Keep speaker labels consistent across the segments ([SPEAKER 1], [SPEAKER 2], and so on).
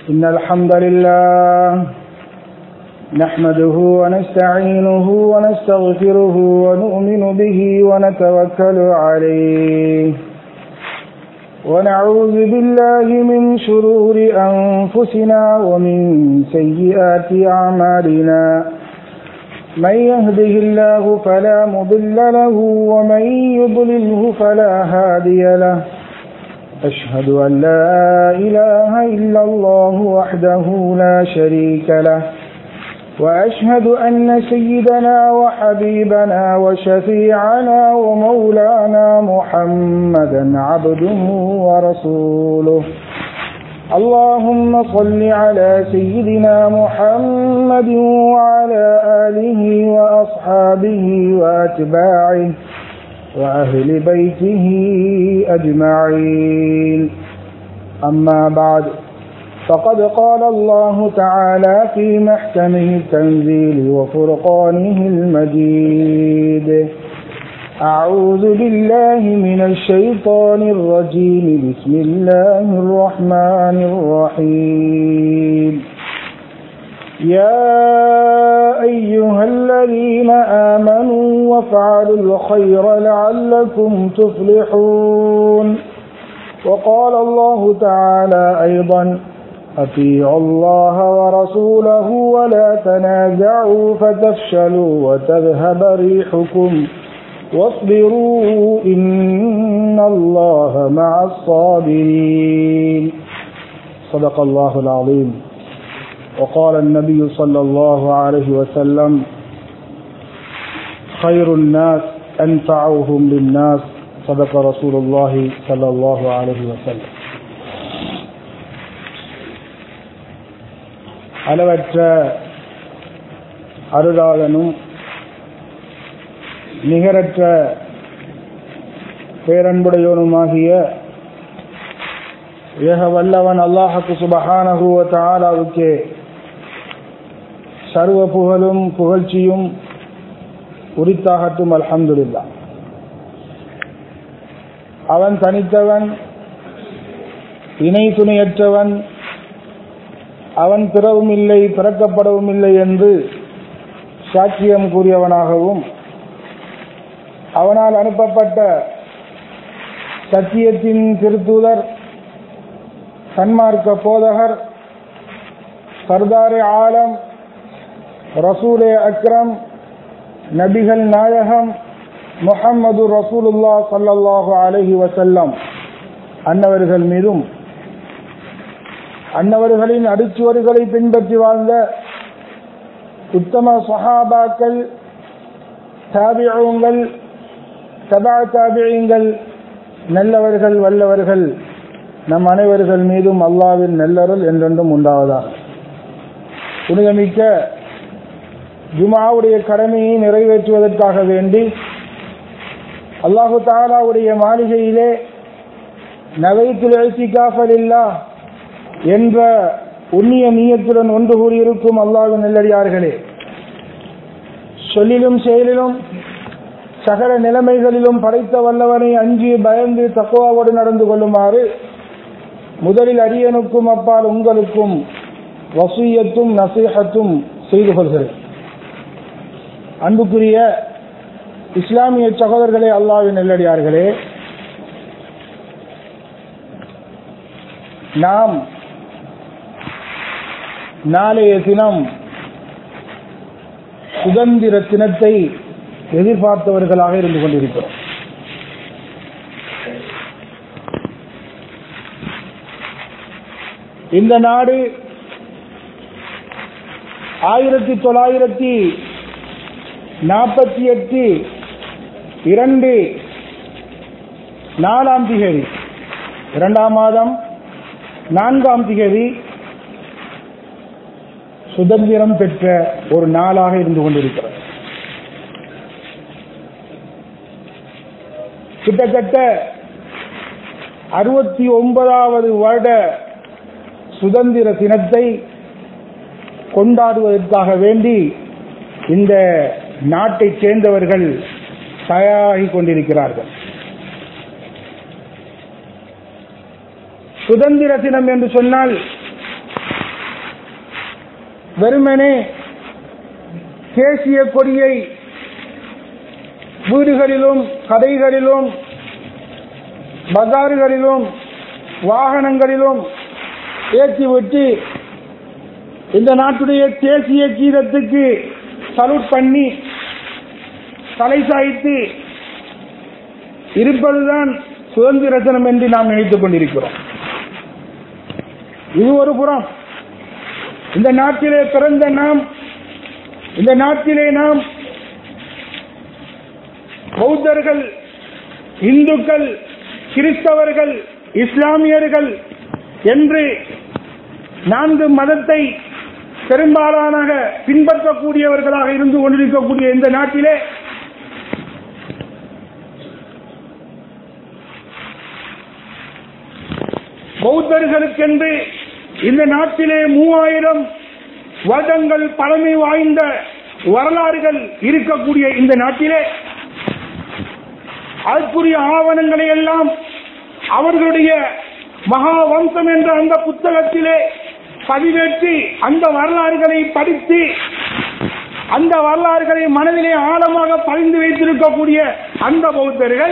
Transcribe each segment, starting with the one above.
[SPEAKER 1] إن الحمد لله نحمده ونستعينه ونستغفره ونؤمن به ونتوكل عليه ونعوذ بالله من شرور أنفسنا ومن سيئات أعمالنا من يهده الله فلا مضل له ومن يضلله فلا هادي له أشهد أن لا إله إلا الله وحده لا شريك له وأشهد أن سيدنا وحبيبنا وشفيعنا ومولانا محمدا عبده ورسوله اللهم صل على سيدنا محمد وعلى آله وأصحابه وأتباعه وأهل بيته أجمعين أما بعد فقد قال الله تعالى في محكمه التنزيل وفرقانه المجيد أعوذ بالله من الشيطان الرجيم بسم الله الرحمن الرحيم يا أيها الذين آمنوا وافعلوا الخير لعلكم تفلحون وقال الله تعالى أيضا أطيعوا الله ورسوله ولا تنازعوا فتفشلوا وتذهب ريحكم واصبروا إن الله مع الصابرين صدق الله العظيم وقال النبي صلى الله عليه وسلم خير الناس أنفعهم للناس صدق رسول الله صلى الله عليه وسلم அளவற்ற அருளாளனும் நிகரற்ற பேரன்புடையவனுமாகிய ஏக வல்லவன் அல்லாஹக்கு சுபஹானகுவ தாலாவுக்கே சர்வ புகழும் புகழ்ச்சியும் உரித்தாகட்டும் அல்ஹம்துல்லா அவன் தனித்தவன் இணை துணையற்றவன் அவன் பிறவும் இல்லை பிறக்கப்படவும் இல்லை என்று சாட்சியம் கூறியவனாகவும் அவனால் அனுப்பப்பட்ட சத்தியத்தின் திருத்தூதர் சன்மார்க்க போதகர் சர்தாரே ஆலம் ரசூலே அக்ரம் நபிகள் நாயகம் முகம்மது ரசூலுல்லா சல்லல்லாஹு அலஹி வசல்லம் அன்னவர்கள் மீதும் அன்னவர்களின் அடிச்சுவர்களை பின்பற்றி வாழ்ந்த உத்தம சஹாபாக்கள் தாபியங்கள் சபா தாபியங்கள் நல்லவர்கள் வல்லவர்கள் நம் அனைவர்கள் மீதும் அல்லாவின் நல்லருள் என்றென்றும் உண்டாவதாக புனிதமிக்க ஜுமாவுடைய கடமையை நிறைவேற்றுவதற்காக வேண்டி அல்லாஹு தாலாவுடைய மாளிகையிலே நவைத்துல் இல்லா என்ற உன்னிய நீயத்துடன் ஒன்று கூடியிருக்கும் அல்லாவின் நெல்லடியார்களே சொல்லிலும் செயலிலும் சகல நிலைமைகளிலும் படைத்த வல்லவனை அஞ்சு பயந்து தக்குவாவோடு நடந்து கொள்ளுமாறு முதலில் அரியனுக்கும் அப்பால் உங்களுக்கும் வசூயத்தும் நசீகத்தும் செய்து கொள்கிறேன் அன்புக்குரிய இஸ்லாமிய சகோதரர்களே அல்லாவின் நெல்லடியார்களே நாம் நாளைய தினம் சுதந்திர தினத்தை எதிர்பார்த்தவர்களாக இருந்து கொண்டிருக்கிறோம் இந்த நாடு ஆயிரத்தி தொள்ளாயிரத்தி நாற்பத்தி எட்டு இரண்டு நாலாம் திகதி இரண்டாம் மாதம் நான்காம் திகதி சுதந்திரம் பெற்ற ஒரு நாளாக இருந்து கொண்டிருக்கிறது கிட்டத்தட்ட அறுபத்தி ஒன்பதாவது வருட சுதந்திர தினத்தை கொண்டாடுவதற்காக வேண்டி இந்த நாட்டைச் சேர்ந்தவர்கள் தயாராகி கொண்டிருக்கிறார்கள் சுதந்திர தினம் என்று சொன்னால் வெறுமனே தேசிய கொடியை வீடுகளிலும் கடைகளிலும் பஜாறுகளிலும் வாகனங்களிலும் ஏற்றிவிட்டு இந்த நாட்டுடைய தேசிய கீதத்துக்கு சல்யூட் பண்ணி தலை சாய்த்து இருப்பதுதான் சுதந்திர தினம் என்று நாம் நினைத்துக் கொண்டிருக்கிறோம் இது ஒரு புறம் இந்த நாட்டிலே பிறந்த நாம் இந்த நாட்டிலே நாம் பௌத்தர்கள் இந்துக்கள் கிறிஸ்தவர்கள் இஸ்லாமியர்கள் என்று நான்கு மதத்தை பெரும்பாலான பின்பற்றக்கூடியவர்களாக இருந்து கொண்டிருக்கக்கூடிய இந்த நாட்டிலே பௌத்தர்களுக்கென்று இந்த நாட்டிலே மூவாயிரம் வருடங்கள் பழமை வாய்ந்த வரலாறுகள் இருக்கக்கூடிய இந்த நாட்டிலே அதற்குரிய ஆவணங்களை எல்லாம் அவர்களுடைய மகா வம்சம் என்ற அந்த புத்தகத்திலே பதிவேற்றி அந்த வரலாறுகளை படித்து அந்த வரலாறுகளை மனதிலே ஆழமாக பதிந்து வைத்திருக்கக்கூடிய அந்த பௌத்தர்கள்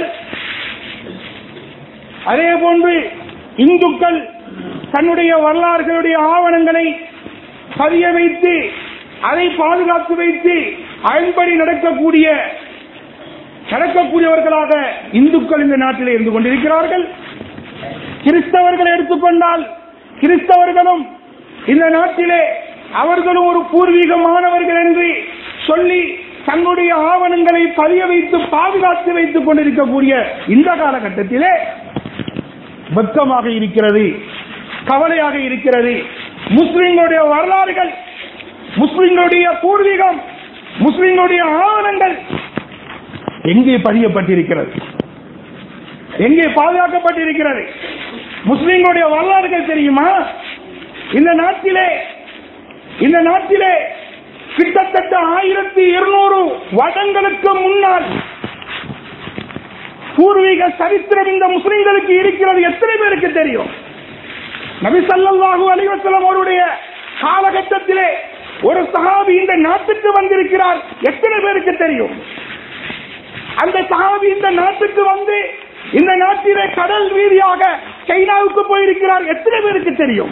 [SPEAKER 1] அதே போன்று இந்துக்கள் தன்னுடைய வரலாறுகளுடைய ஆவணங்களை பதிய வைத்து அதை பாதுகாத்து வைத்து அதன்படி நடக்கக்கூடிய நடக்கக்கூடியவர்களாக இந்துக்கள் இந்த நாட்டில் இருந்து கொண்டிருக்கிறார்கள் கிறிஸ்தவர்களை எடுத்துக்கொண்டால் கிறிஸ்தவர்களும் இந்த நாட்டிலே அவர்களும் ஒரு பூர்வீகமானவர்கள் என்று சொல்லி தன்னுடைய ஆவணங்களை பதிய வைத்து பாதுகாத்து வைத்துக் கொண்டிருக்கக்கூடிய இந்த காலகட்டத்திலே வெக்கமாக இருக்கிறது கவலையாக இருக்கிறது முஸ்லிம்களுடைய வரலாறுகள் முஸ்லிம்களுடைய பூர்வீகம் முஸ்லிம்களுடைய ஆவணங்கள் எங்கே பதியப்பட்டிருக்கிறது எங்கே பாதுகாக்கப்பட்டிருக்கிறது முஸ்லிம்களுடைய வரலாறுகள் தெரியுமா இந்த நாட்டிலே இந்த நாட்டிலே கிட்டத்தட்ட ஆயிரத்தி இருநூறு வருடங்களுக்கு முன்னால் பூர்வீக சரித்திரம் இந்த முஸ்லிம்களுக்கு இருக்கிறது எத்தனை பேருக்கு தெரியும் நபி ஸல்லல்லாஹு அலைஹி வஸல்லம் அவருடைய காலகட்டத்திலே ஒரு சஹாபி இந்த நாட்டுக்கு வந்திருக்கிறார் எத்தனை பேருக்கு தெரியும் அந்த சஹாபி இந்த நாட்டுக்கு வந்து இந்த நாட்டிலே கடல் ரீதியாக சைனாவுக்கு போயிருக்கிறார் எத்தனை பேருக்கு தெரியும்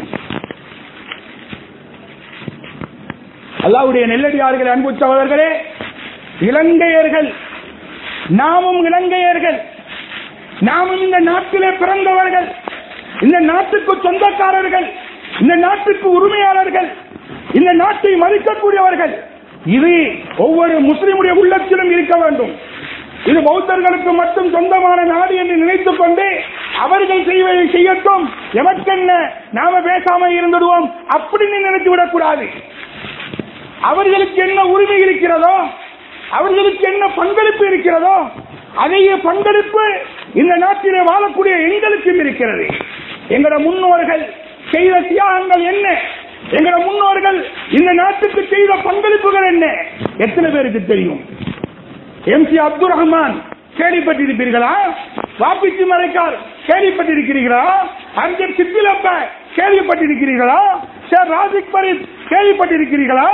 [SPEAKER 1] அல்லாவுடைய நெல்லடியார்கள் அன்பு சகோதரர்களே இலங்கையர்கள் நாமும் இலங்கையர்கள் நாமும் இந்த நாட்டிலே பிறந்தவர்கள் இந்த நாட்டுக்கு சொந்தக்காரர்கள் இந்த நாட்டுக்கு உரிமையாளர்கள் இந்த நாட்டை மதிக்கக்கூடியவர்கள் இது ஒவ்வொரு முஸ்லிமுடைய உள்ளத்திலும் இருக்க வேண்டும் இது பௌத்தர்களுக்கு மட்டும் சொந்தமான நாடு என்று நினைத்துக் கொண்டு அவர்கள் செய்வதை செய்யட்டும் எமக்கென்ன நாம பேசாம இருந்துடுவோம் அப்படின்னு நினைத்து விடக்கூடாது அவர்களுக்கு என்ன உரிமை இருக்கிறதோ அவர்களுக்கு என்ன பங்களிப்பு இருக்கிறதோ அதைய பங்களிப்பு இந்த நாட்டிலே வாழக்கூடிய எங்களுக்கும் இருக்கிறது எங்களோட முன்னோர்கள் செய்த தியாகங்கள் என்ன எங்களோட முன்னோர்கள் இந்த நாட்டுக்கு செய்த பங்களிப்புகள் என்ன எத்தனை பேருக்கு தெரியும் எம் சி அப்துல் ரஹ்மான் கேள்விப்பட்டிருப்பீர்களா வாபிச்சி மலைக்கார் கேள்விப்பட்டிருக்கிறீர்களா அஞ்சர் சித்திலப்ப கேள்விப்பட்டிருக்கிறீர்களா சார் ராஜிக் பரித் கேள்விப்பட்டிருக்கிறீர்களா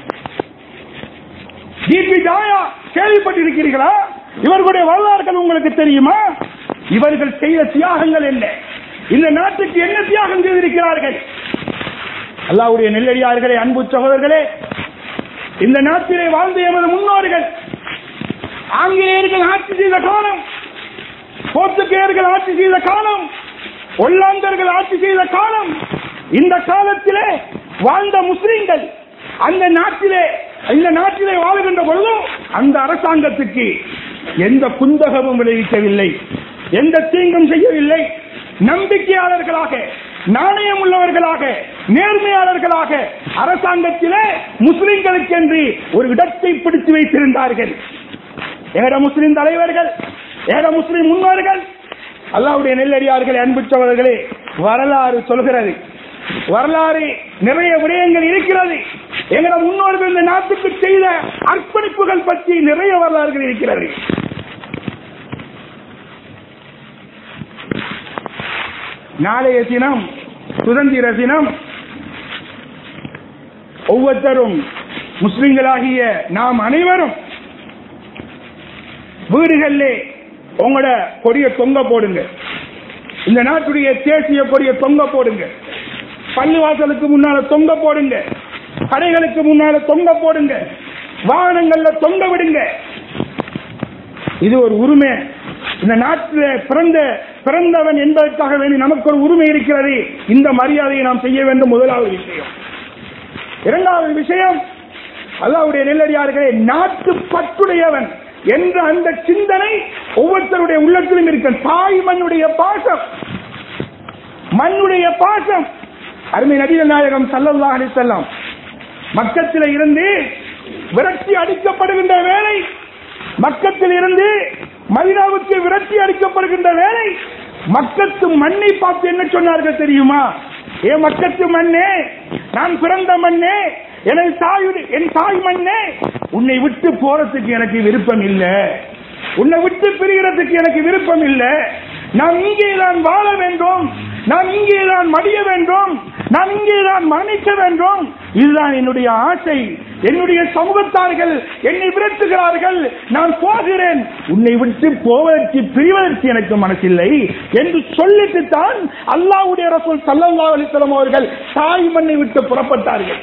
[SPEAKER 1] டிபி ஜாயா கேள்விப்பட்டிருக்கிறீர்களா இவர்களுடைய வரலாறுகள் உங்களுக்கு தெரியுமா இவர்கள் செய்த தியாகங்கள் என்ன இந்த நாட்டுக்கு என்ன தியாகம் செய்திருக்கிறார்கள் அல்லாவுடைய நெல்லடியார்களே அன்பு சகோதரர்களே இந்த நாட்டிலே வாழ்ந்த எமது முன்னோர்கள் ஆங்கிலேயர்கள் ஆட்சி செய்த காலம் போர்த்துகேயர்கள் ஆட்சி செய்த காலம் ஒல்லாந்தர்கள் ஆட்சி செய்த காலம் இந்த காலத்திலே வாழ்ந்த முஸ்லிம்கள் அந்த நாட்டிலே இந்த நாட்டிலே வாழுகின்ற பொழுதும் அந்த அரசாங்கத்துக்கு எந்த குந்தகமும் விளைவிக்கவில்லை எந்த தீங்கும் செய்யவில்லை நம்பிக்கையாளர்களாக நாணயம் உள்ளவர்களாக நேர்மையாளர்களாக அரசாங்கத்திலே முஸ்லிம்களுக்கென்று ஒரு இடத்தை பிடித்து வைத்திருந்தார்கள் ஏற முஸ்லிம் தலைவர்கள் ஏற முஸ்லிம் முன்னோர்கள் அல்லாவுடைய நெல்லடியார்களே அன்புச்சவர்களே வரலாறு சொல்கிறது வரலாறு நிறைய விடயங்கள் இருக்கிறது எங்கள முன்னோர்கள் இந்த நாட்டுக்கு செய்த அர்ப்பணிப்புகள் பற்றி நிறைய வரலாறுகள் இருக்கிறது நாளைய தினம் சுதந்திர தினம் ஒவ்வொருத்தரும் முஸ்லிம்களாகிய நாம் அனைவரும் வீடுகளிலே உங்களோட கொடிய தொங்க போடுங்க இந்த நாட்டுடைய தேசிய கொடிய தொங்க போடுங்க பள்ளிவாசலுக்கு முன்னால தொங்க போடுங்க கடைகளுக்கு முன்னால தொங்க போடுங்க வாகனங்கள்ல தொங்க விடுங்க இது ஒரு உரிமை இந்த நாட்டில் பிறந்த பிறந்தவன் என்பதற்காக வேண்டி நமக்கு ஒரு உரிமை இருக்கிறது இந்த மரியாதையை நாம் செய்ய வேண்டும் முதலாவது விஷயம் இரண்டாவது விஷயம் அல்லாவுடைய நெல்லடியார்களே நாட்டு பற்றுடையவன் என்ற அந்த சிந்தனை ஒவ்வொருத்தருடைய உள்ளத்திலும் இருக்க தாய் மண்ணுடைய பாசம் மண்ணுடைய பாசம் அருமை நபிகள் நாயகம் சல்லல்லா அலிசல்லாம் மக்கத்தில் இருந்து விரட்டி அடிக்கப்படுகின்ற வேலை மக்கத்தில் இருந்து மதினாவுக்கு விரட்டி அடிக்கப்படுகின்ற வேலை மக்கத்து மண்ணை பார்த்து என்ன சொன்னார்கள் தெரியுமா ஏ மக்கத்து மண்ணே நான் பிறந்த மண்ணே எனது தாயுடைய என் தாய் மண்ணே உன்னை விட்டு போறதுக்கு எனக்கு விருப்பம் இல்லை உன்னை விட்டு பிரிகிறதுக்கு எனக்கு விருப்பம் இல்லை நான் இங்கே தான் வாழ வேண்டும் நான் இங்கே தான் மடிய வேண்டும் நான் இங்கே தான் மரணிக்க வேண்டும் இதுதான் என்னுடைய ஆசை என்னுடைய சமூகத்தார்கள் என்னை விரட்டுகிறார்கள் நான் போகிறேன் உன்னை விட்டு போவதற்கு பிரிவதற்கு எனக்கு மனசில்லை என்று சொல்லிட்டு தான் அல்லாவுடைய ரசூல் சல்லல்லா அலிஸ்லாம் அவர்கள் தாய் மண்ணை விட்டு புறப்பட்டார்கள்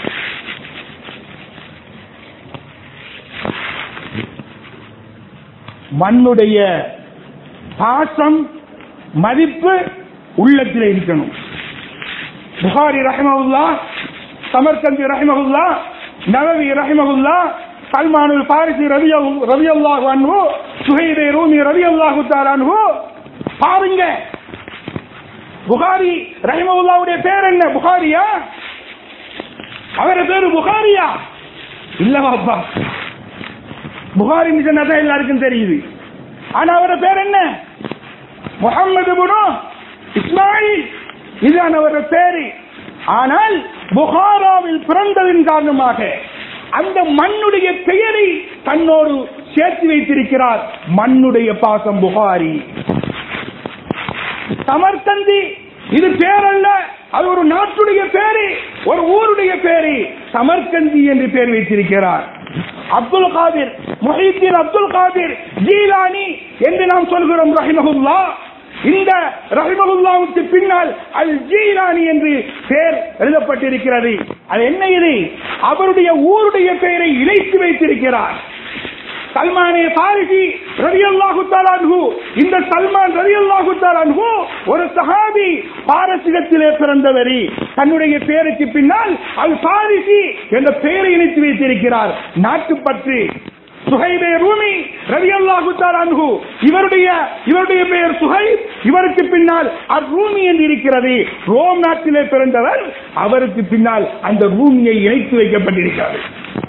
[SPEAKER 1] மண்ணுடைய பாசம் மதிப்பு உள்ளத்தில் இருக்கணும் புகாரி ரஹமவுல்லா சமர்கந்தி ரஹமவுல்லா நவவி ரஹமவுல்லா சல்மானுல் பாரிசி ரவி ரவி அல்லாஹு அன்ஹு சுஹைபே ரூமி ரவி அல்லாஹு தாலான்ஹு பாருங்க புகாரி ரஹமவுல்லாவுடைய பேர் என்ன புகாரியா அவர பேரு புகாரியா இல்லவாப்பா புகாரி சொன்னதான் எல்லாருக்கும் தெரியுது ஆனா அவர பேர் என்ன முகமது புனு இஸ்மாயில் இதுதான் அவர பேரு ஆனால் புகாராவில் பிறந்ததின் காரணமாக அந்த மண்ணுடைய பெயரை தன்னோடு சேர்த்து வைத்திருக்கிறார் மண்ணுடைய பாசம் புகாரி சமர்கந்தி இது பேரல்ல அது ஒரு நாட்டுடைய பேரு ஒரு ஊருடைய பேரு சமர்கந்தி என்று பேர் வைத்திருக்கிறார் அப்துல் காதிர் முஹித்தீன் அப்துல் காதிர் ஜீலானி என்று நாம் சொல்கிறோம் ரஹிமஹுல்லா இந்த ரஹிமஹுல்லாவுக்கு பின்னால் அல் ஜீலானி என்று பெயர் எழுதப்பட்டிருக்கிறது அது என்ன இது அவருடைய ஊருடைய பெயரை இணைத்து வைத்திருக்கிறார் சல்மானே பாரிசி ரவி அல்லாஹு தாலான்ஹு இந்த சல்மான் ரவி அல்லாஹு தாலான்ஹு ஒரு சஹாபி பாரசீகத்திலே பிறந்தவரி தன்னுடைய பெயருக்கு பின்னால் அது பாரிசி என்ற பெயரை இணைத்து வைத்திருக்கிறார் நாட்டுப்பற்று சுஹைபே ரூமி ரவி அல்லாஹு தாலான்ஹு இவருடைய இவருடைய பெயர் சுஹைப் இவருக்கு பின்னால் அர் ரூமி என்று இருக்கிறது ரோம் நாட்டிலே பிறந்தவர் அவருக்கு பின்னால் அந்த ரூமியை இணைத்து வைக்கப்பட்டிருக்கிறது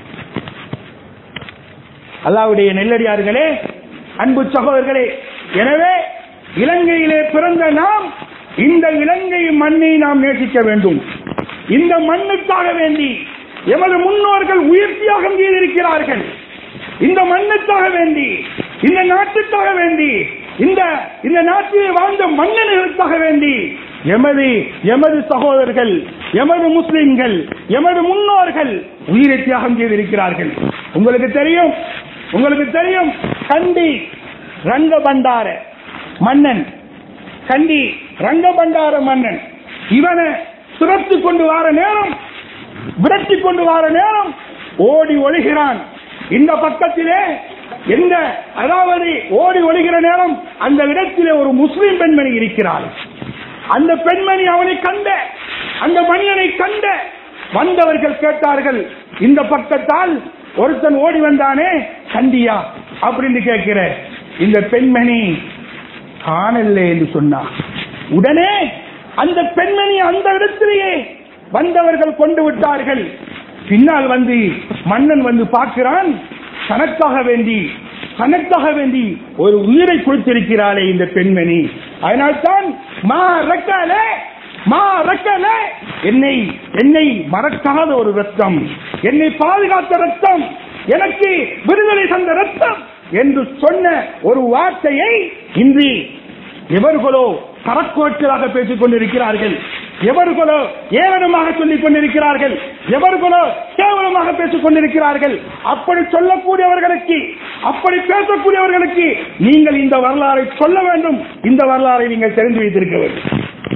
[SPEAKER 1] அல்லாவுடைய நெல்லடியார்களே அன்பு சகோதரர்களே எனவே இலங்கையிலே பிறந்த நாம் இந்த இலங்கை மண்ணை நாம் நேசிக்க வேண்டும் இந்த மண்ணுக்காக வேண்டி எமது முன்னோர்கள் உயிர் தியாகம் செய்திருக்கிறார்கள் இந்த மண்ணுக்காக வேண்டி இந்த நாட்டுக்காக வேண்டி இந்த இந்த நாட்டில் வாழ்ந்த மன்னர்களுக்காக வேண்டி எமது எமது சகோதரர்கள் எமது முஸ்லிம்கள் எமது முன்னோர்கள் உயிரை தியாகம் செய்திருக்கிறார்கள் உங்களுக்கு தெரியும் உங்களுக்கு தெரியும் கண்டி ரங்க பண்டார மன்னன் கண்டி ரங்க பண்டார மன்னன் இவனை சுரத்து கொண்டு வார நேரம் விரட்டி கொண்டு வார நேரம் ஓடி ஒழுகிறான் இந்த பக்கத்திலே எந்த அதாவது ஓடி ஒழுகிற நேரம் அந்த இடத்திலே ஒரு முஸ்லிம் பெண்மணி இருக்கிறாள் அந்த பெண்மணி அவனை கண்ட அந்த மனிதனை கண்ட வந்தவர்கள் கேட்டார்கள் இந்த பக்கத்தால் ஒருத்தன் ஓடி வந்தானே கண்டியா அப்படின்னு கேட்கிற இந்த பெண்மணி காணல என்று சொன்னார் உடனே அந்த பெண்மணி அந்த இடத்திலேயே வந்தவர்கள் கொண்டு விட்டார்கள் பின்னால் வந்து மன்னன் வந்து பார்க்கிறான் தனக்காக வேண்டி தனக்காக வேண்டி ஒரு உயிரை கொடுத்திருக்கிறாளே இந்த பெண்மணி அதனால்தான் மா ரக்காலே மா ரக்கலே என்னை என்னை மறக்காத ஒரு ரத்தம் என்னை பாதுகாத்த ரத்தம் எனக்கு விடுதலை தந்த ரத்தம் என்று சொன்ன ஒரு வார்த்தையை இன்று எவர்களோ தரக்குவர்களாக பேசிக் கொண்டிருக்கிறார்கள் எவர்களோ ஏளனமாக சொல்லிக் கொண்டிருக்கிறார்கள் எவர்களோ கேவலமாக பேசிக் கொண்டிருக்கிறார்கள் அப்படி சொல்லக்கூடியவர்களுக்கு அப்படி பேசக்கூடியவர்களுக்கு நீங்கள் இந்த வரலாறை சொல்ல வேண்டும் இந்த வரலாறை நீங்கள் தெரிந்து வைத்திருக்க வேண்டும்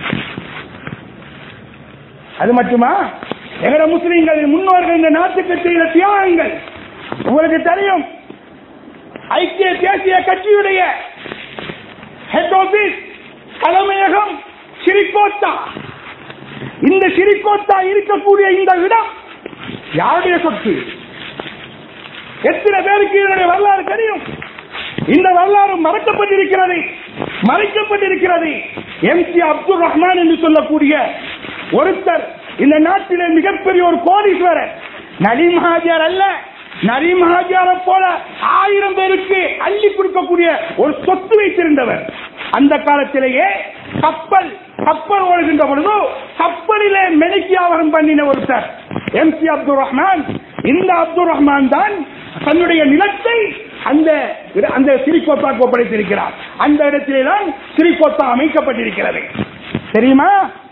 [SPEAKER 1] அது மட்டுமா எங்கட முஸ்லிம்கள் முன்னோர்கள் இந்த நாட்டுக்கு செய்த தியாகங்கள் உங்களுக்கு தெரியும் ஐக்கிய தேசிய கட்சியுடைய ஹெட் ஆபீஸ் தலைமையகம் சிறிகோத்தா இந்த சிறிகோத்தா இருக்கக்கூடிய இந்த இடம் யாருடைய சொத்து எத்தனை பேருக்கு இதனுடைய வரலாறு தெரியும் இந்த வரலாறு மறைக்கப்பட்டிருக்கிறது மறைக்கப்பட்டிருக்கிறது எம் சி அப்துல் ரஹ்மான் என்று சொல்லக்கூடிய ஒருத்தர் இந்த நாட்டிலே மிகப்பெரிய ஒரு கோடீஸ்வரர் நலீம் ஹாஜியார் அல்ல நலீம் ஹாஜியாரை போல ஆயிரம் பேருக்கு அள்ளி கொடுக்கக்கூடிய ஒரு சொத்து வைத்திருந்தவர் அந்த காலத்திலேயே கப்பல் கப்பல் ஓடுகின்ற பொழுது கப்பலிலே மெனிக்கு வியாபாரம் பண்ணின ஒருத்தர் எம் சி அப்துல் ரஹ்மான் இந்த அப்துல் ரஹ்மான் தான் தன்னுடைய நிலத்தை அந்த அந்த சிறிகோத்தாக்கு ஒப்படைத்திருக்கிறார் அந்த இடத்திலே தான் சிறிகோத்தா அமைக்கப்பட்டிருக்கிறது தெரியுமா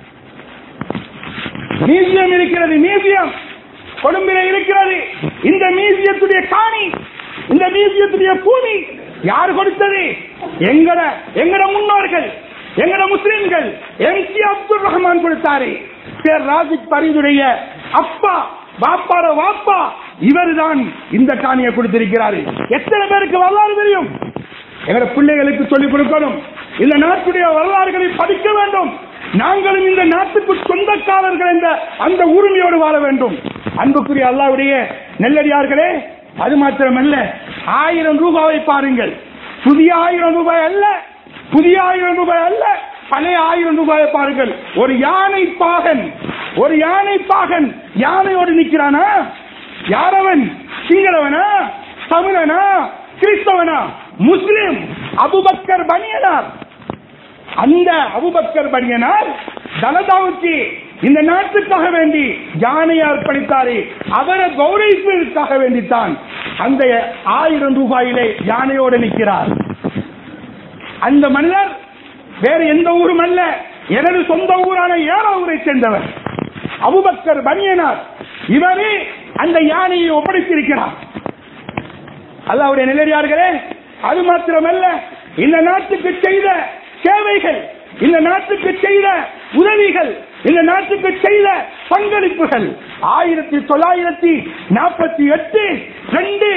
[SPEAKER 1] மியூசியம் இருக்கிறது மியூசியம் கொழும்பில இருக்கிறது இந்த மியூசியத்துடைய காணி இந்த மியூசியத்துடைய பூமி யார் கொடுத்தது எங்கட எங்கட முன்னோர்கள் எங்கட முஸ்லிம்கள் எம் சி அப்துல் ரஹ்மான் கொடுத்தாரு பேர் ராஜிக் பரீதுடைய அப்பா பாப்பார வாப்பா இவர்தான் இந்த காணியை கொடுத்திருக்கிறாரு எத்தனை பேருக்கு வரலாறு தெரியும் எங்கட பிள்ளைகளுக்கு சொல்லிக் கொடுக்கணும் இந்த நாட்டுடைய வரலாறுகளை படிக்க வேண்டும் நாங்களும் இந்த நாட்டுக்கு சொந்தக்காரர்கள் என்ற அந்த உரிமையோடு வாழ வேண்டும் அன்புக்குரிய அல்லாவுடைய நெல்லடியார்களே அது மாத்திரமல்ல ஆயிரம் ரூபாவை பாருங்கள் புதிய ஆயிரம் ரூபாய் அல்ல புதிய ஆயிரம் ரூபாய் அல்ல பழைய ஆயிரம் ரூபாயை பாருங்கள் ஒரு யானை பாகன் ஒரு யானை பாகன் யானையோடு நிற்கிறானா யாரவன் சிங்களவனா தமிழனா கிறிஸ்தவனா முஸ்லிம் அபுபக்கர் பனியனார் அந்த அபுபக்கர் பனியனார் தலதாவுக்கு இந்த நாட்டுக்காக வேண்டி யானையை அர்ப்பணித்தாரே அவரை கௌரவிப்பதற்காக வேண்டித்தான் அந்த ஆயிரம் ரூபாயிலே யானையோடு நிற்கிறார் அந்த மனிதர் வேறு எந்த ஊரும் அல்ல எனது சொந்த ஊரான ஏறாவூரை சேர்ந்தவர் அபுபக்கர் பனியனார் இவரே அந்த யானையை ஒப்படைத்திருக்கிறார் அல்லாவுடைய நிலையார்களே அது மாத்திரமல்ல இந்த நாட்டுக்கு செய்த சேவைகள் இந்த நாட்டுக்கு செய்த உதவிகள் இந்த நாட்டுக்கு செய்த பங்களிப்புகள் ஆயிரத்தி தொள்ளாயிரத்தி நாற்பத்தி எட்டு ரெண்டு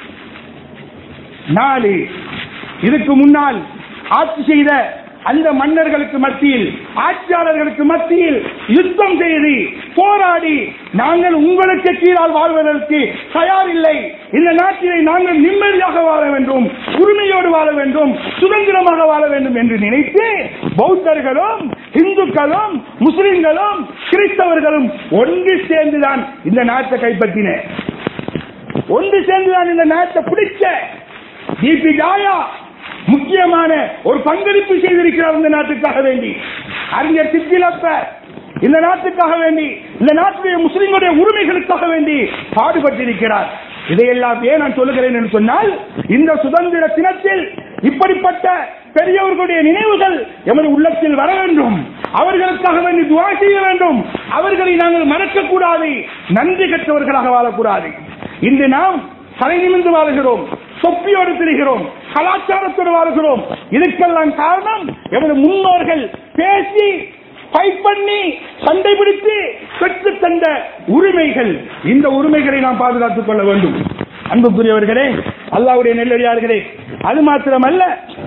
[SPEAKER 1] நாலு இதுக்கு முன்னால் ஆட்சி செய்த அந்த மன்னர்களுக்கு மத்தியில் ஆட்சியாளர்களுக்கு மத்தியில் யுத்தம் செய்து போராடி நாங்கள் உங்களுக்கு கீழால் வாழ்வதற்கு தயாரில்லை இந்த நாட்டிலே நாங்கள் நிம்மதியாக வாழ வேண்டும் உரிமையோடு வாழ வேண்டும் சுதந்திரமாக வாழ வேண்டும் என்று நினைத்து பௌத்தர்களும் இந்துக்களும் முஸ்லிம்களும் கிறிஸ்தவர்களும் ஒன்று சேர்ந்துதான் இந்த நாட்டை கைப்பற்றின ஒன்று சேர்ந்துதான் இந்த நாட்டை பிடிச்ச டிபி ஜாயா முக்கியமான ஒரு பங்களிப்பு செய்திருக்கிறார் இந்த நாட்டுக்காக வேண்டி அறிஞர் சித்திலப்ப இந்த நாட்டுக்காக வேண்டி இந்த நாட்டுடைய முஸ்லிம்களுடைய உரிமைகளுக்காக வேண்டி பாடுபட்டிருக்கிறார் இதையெல்லாம் ஏன் நான் சொல்லுகிறேன் என்று சொன்னால் இந்த சுதந்திர தினத்தில் இப்படிப்பட்ட பெரியவர்களுடைய நினைவுகள் எமது உள்ளத்தில் வர வேண்டும் அவர்களுக்காக வேண்டி துவா செய்ய வேண்டும் அவர்களை நாங்கள் மறக்க கூடாது நன்றி கற்றவர்களாக வாழக்கூடாது இன்று நாம் தலை நிமிர்ந்து வாழுகிறோம் தொப்பியோடு திரிகிறோம் கலாச்சாரத்தோடு வாழ்கிறோம் இதுக்கெல்லாம் காரணம் எமது முன்னோர்கள் பேசி ஃபைட் பண்ணி சண்டை பிடித்து பெற்று தந்த உரிமைகள் இந்த உரிமைகளை நாம் பாதுகாத்துக் கொள்ள வேண்டும் அன்புக்குரியவர்களே அல்லாவுடைய நெல்லடியார்களே அது மாத்திரமல்ல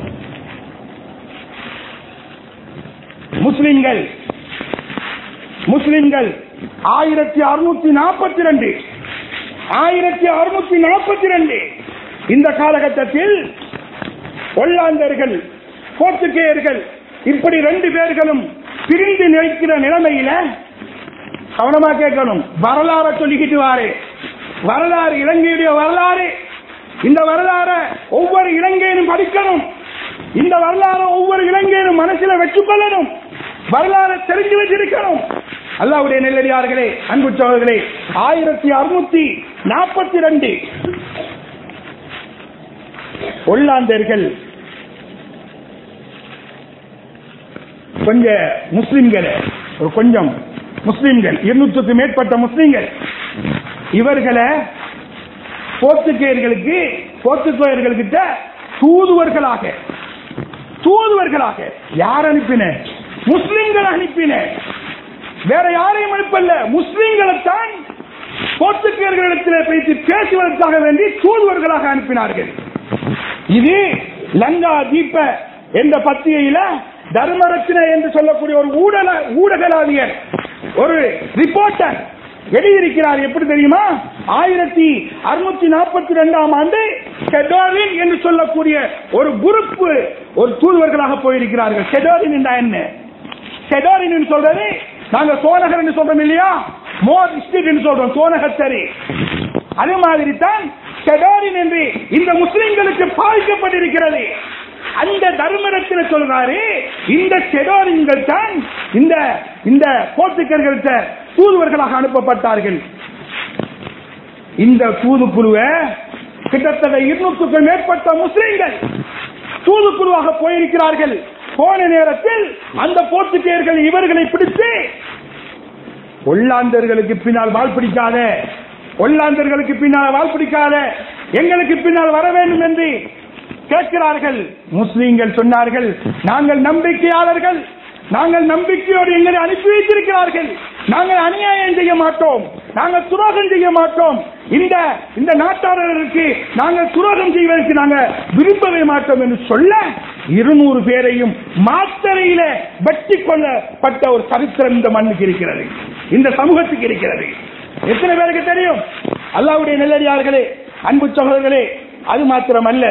[SPEAKER 1] முஸ்லிம்கள் முஸ்லிம்கள் ஆயிரத்தி அறுநூத்தி நாற்பத்தி ரெண்டு ஆயிரத்தி அறுநூத்தி நாற்பத்தி ரெண்டு இந்த காலகட்டத்தில் ஒல்லாந்தர்கள் போர்த்துகேயர்கள் இப்படி ரெண்டு பேர்களும் பிரிந்து நிற்கிற நிலைமையில கவனமா கேட்கணும் வரலாற சொல்லிக்கிட்டு வாரு வரலாறு இலங்கையுடைய வரலாறு இந்த வரலாற ஒவ்வொரு இலங்கையிலும் படிக்கணும் இந்த வரலாறு ஒவ்வொரு இலங்கையிலும் மனசுல வச்சுக்கொள்ளணும் வரலாறு தெரிஞ்சு வச்சிருக்கணும் அல்லாவுடைய நெல்லடியார்களே அன்பு சோழர்களே ஆயிரத்தி அறுநூத்தி நாற்பத்தி ரெண்டு ஒல்லாந்தர்கள் கொஞ்ச முஸ்லிம்களை ஒரு கொஞ்சம் முஸ்லிம்கள் இருநூற்றுக்கு மேற்பட்ட முஸ்லிம்கள் இவர்களை போர்த்துகேயர்களுக்கு போர்த்துகேயர்கள்கிட்ட தூதுவர்களாக தூதுவர்களாக யார் அனுப்பின முஸ்லிம்கள் அனுப்பின வேற யாரையும் அனுப்பல்ல முஸ்லிம்களைத்தான் போர்த்துகேயர்களிடத்தில் பேசி பேசுவதற்காக வேண்டி தூதுவர்களாக அனுப்பினார்கள் இது லங்கா தீப என்ற பத்திரிகையில தர்மரத்ன என்று சொல்லக்கூடிய ஒரு ஊடக ஊடகலாவியர் ஒரு ரிப்போர்ட்டர் எழுதியிருக்கிறார் எப்படி தெரியுமா ஆயிரத்தி அறுநூத்தி நாற்பத்தி ரெண்டாம் ஆண்டு கெடோரின் என்று சொல்லக்கூடிய ஒரு குரூப் ஒரு தூதுவர்களாக போயிருக்கிறார்கள் கெடோரின் என்றா என்ன கெடோரின் என்று சொல்றது நாங்க சோனகர் என்று சொல்றோம் இல்லையா மோர் ஸ்ட்ரீட் என்று சொல்றோம் சோனகர் சரி அதே மாதிரி தான் கெடோரின் என்று இந்த முஸ்லிம்களுக்கு பாதிக்கப்பட்டிருக்கிறது அந்த தர்மரத்தின சொல்றாரு இந்த கெடோரின்கள் தான் இந்த இந்த போர்த்துக்கர்கள்ட்ட தூதுவர்களாக அனுப்பப்பட்டார்கள் இந்த தூதுக்குழுவை கிட்டத்தட்ட இருநூற்றுக்கும் மேற்பட்ட முஸ்லிம்கள் தூதுக்குழுவாக போயிருக்கிறார்கள் போன நேரத்தில் அந்த போர்த்துகேயர்கள் இவர்களை பிடித்து ஒல்லாந்தர்களுக்கு பின்னால் வால் பிடிக்காத ஒல்லாந்தர்களுக்கு பின்னால் வால் பிடிக்காத எங்களுக்கு பின்னால் வர வேண்டும் என்று கேட்கிறார்கள் முஸ்லீம்கள் சொன்னார்கள் நாங்கள் நம்பிக்கையாளர்கள் நாங்கள் நம்பிக்கையோடு எங்களை அனுப்பி வைத்திருக்கிறார்கள் நாங்கள் அநியாயம் செய்ய மாட்டோம் நாங்கள் துரோகம் செய்ய மாட்டோம் இந்த இந்த நாட்டாளர்களுக்கு நாங்கள் துரோகம் செய்வதற்கு நாங்கள் விரும்பவே மாட்டோம் என்று சொல்ல இருநூறு பேரையும் மாத்தரையில வெட்டி கொள்ளப்பட்ட ஒரு சரித்திரம் இந்த மண்ணுக்கு இருக்கிறது இந்த சமூகத்துக்கு இருக்கிறது எத்தனை பேருக்கு தெரியும் அல்லாவுடைய நெல்லடியார்களே அன்பு சகோதரர்களே அது மாத்திரம் அல்ல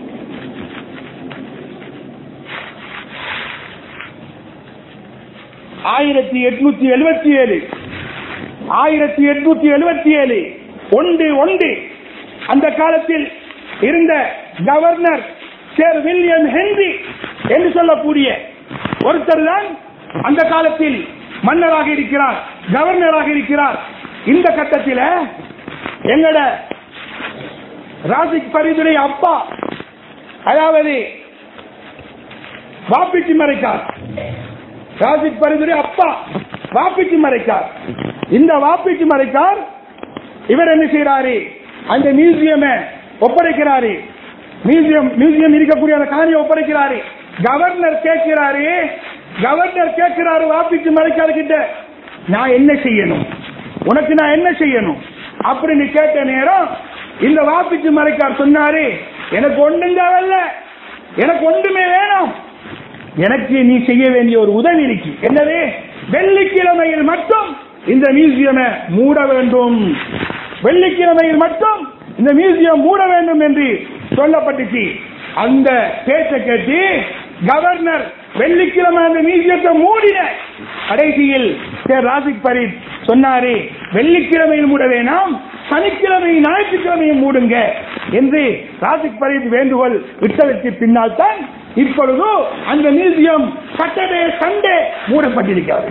[SPEAKER 1] ஆயிரத்தி எட்நூத்தி எழுபத்தி ஏழு ஆயிரத்தி எட்நூத்தி எழுபத்தி ஏழு ஒன்று ஒன்று அந்த காலத்தில் இருந்த கவர்னர் சேர் வில்லியம் ஹென்றி என்று சொல்லக்கூடிய ஒருத்தர் தான் அந்த காலத்தில் மன்னராக இருக்கிறார் கவர்னராக இருக்கிறார் இந்த கட்டத்தில் எங்கட ராசிக் பரிதுரை அப்பா அதாவது வாப்பிட்டி மறைக்கார் ராஜிக் பரிந்துரை அப்பா வாப்பிச்சு மறைக்கார் இந்த வாப்பிச்சு மறைக்கார் இவர் என்ன செய்யறாரு அந்த மியூசியம் ஒப்படைக்கிறாரு மியூசியம் மியூசியம் இருக்கக்கூடிய அந்த காணியை ஒப்படைக்கிறாரு கவர்னர் கேட்கிறாரு கவர்னர் கேட்கிறாரு வாப்பிச்சு மறைக்காரு கிட்ட நான் என்ன செய்யணும் உனக்கு நான் என்ன செய்யணும் அப்படின்னு கேட்ட நேரம் இந்த வாப்பிச்சு மறைக்கார் சொன்னாரு எனக்கு ஒன்றும் தேவையில்ல எனக்கு ஒன்றுமே வேணும் எனக்கு நீ செய்ய வேண்டிய ஒரு உதவி இருக்கு என்னது வெள்ளிக்கிழமையில் மட்டும் இந்த மியூசியம் மூட வேண்டும் வெள்ளிக்கிழமையில் மட்டும் இந்த மியூசியம் மூட வேண்டும் என்று சொல்லப்பட்டுச்சு அந்த பேச்சை கேட்டு கவர்னர் வெள்ளிக்கிழமை அந்த மியூசியத்தை மூடின கடைசியில் சேர் ராசிக் பரீத் சொன்னாரு வெள்ளிக்கிழமையில் மூட வேணாம் சனிக்கிழமை ஞாயிற்றுக்கிழமையும் மூடுங்க என்று ராசிக் பரீத் வேண்டுகோள் விட்டதற்கு பின்னால் தான் இப்பொழுது அந்த மியூசியம் சட்டடே சண்டே மூடப்பட்டிருக்கிறது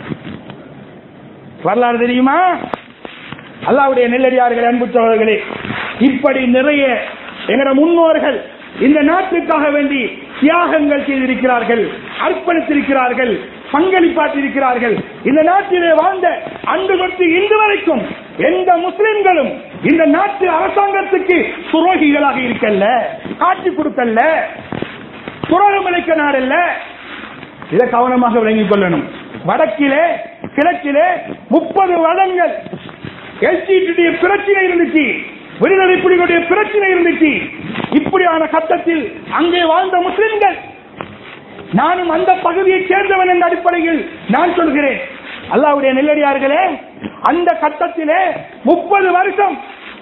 [SPEAKER 1] வரலாறு தெரியுமா அல்லாவுடைய நெல்லடியார்கள் அன்புற்றவர்களே இப்படி நிறைய எங்களோட முன்னோர்கள் இந்த நாட்டுக்காக வேண்டி தியாகங்கள் செய்திருக்கிறார்கள் அர்ப்பணித்திருக்கிறார்கள் பங்களிப்பாற்றிருக்கிறார்கள் இந்த நாட்டிலே வாழ்ந்த அன்று தொட்டு இன்று வரைக்கும் எந்த முஸ்லிம்களும் இந்த நாட்டு அரசாங்கத்துக்கு துரோகிகளாக இருக்கல்ல காட்சி கொடுக்கல்ல துரோகம் இழைக்க நாடல்ல இதை கவனமாக விளங்கிக் கொள்ளணும் வடக்கிலே கிழக்கிலே முப்பது வளங்கள் எல்சிடி பிரச்சனை இருந்துச்சு விடுதலை புலிகளுடைய பிரச்சனை இருந்துச்சு இப்படியான கட்டத்தில் அங்கே வாழ்ந்த முஸ்லிம்கள் நானும் அந்த பகுதியைச் சேர்ந்தவன் என்ற அடிப்படையில் நான் சொல்கிறேன் அல்லாவுடைய நெல்லடியார்களே அந்த கட்டத்திலே முப்பது வருஷம்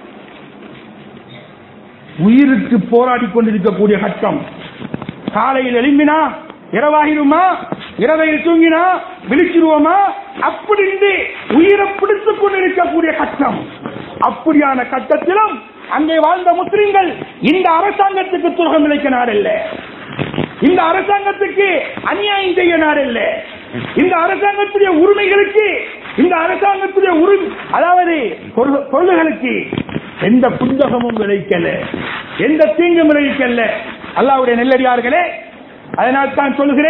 [SPEAKER 1] உயிருக்கு போராடி கொண்டிருக்கக்கூடிய கட்டம் காலையில் எழும்பினா இரவாகிருமா இரவையில் தூங்கினா விழிச்சிருவோமா அப்படின்னு உயிரை பிடித்துக் கொண்டிருக்கக்கூடிய கட்டம் அப்படியான கட்டத்திலும் அங்கே வாழ்ந்த முஸ்லிம்கள் இந்த அரசாங்கத்துக்கு துரோகம் இழைக்க நாடல்ல இந்த அரசாங்கத்துக்கு அநியாயம் செய்ய நாடல்ல இந்த அரசாங்கத்துடைய உரிமைகளுக்கு இந்த அரசாங்கத்துடைய உரிமை அதாவது பொருள்- பொருள்களுக்கு எந்த புத்தகமும் விளைக்கல எந்த தீங்கும் விளைவிக்கல அல்லாவுடைய நெல்லடியார்களே அதனால் தான் சொல்லுகிறேன்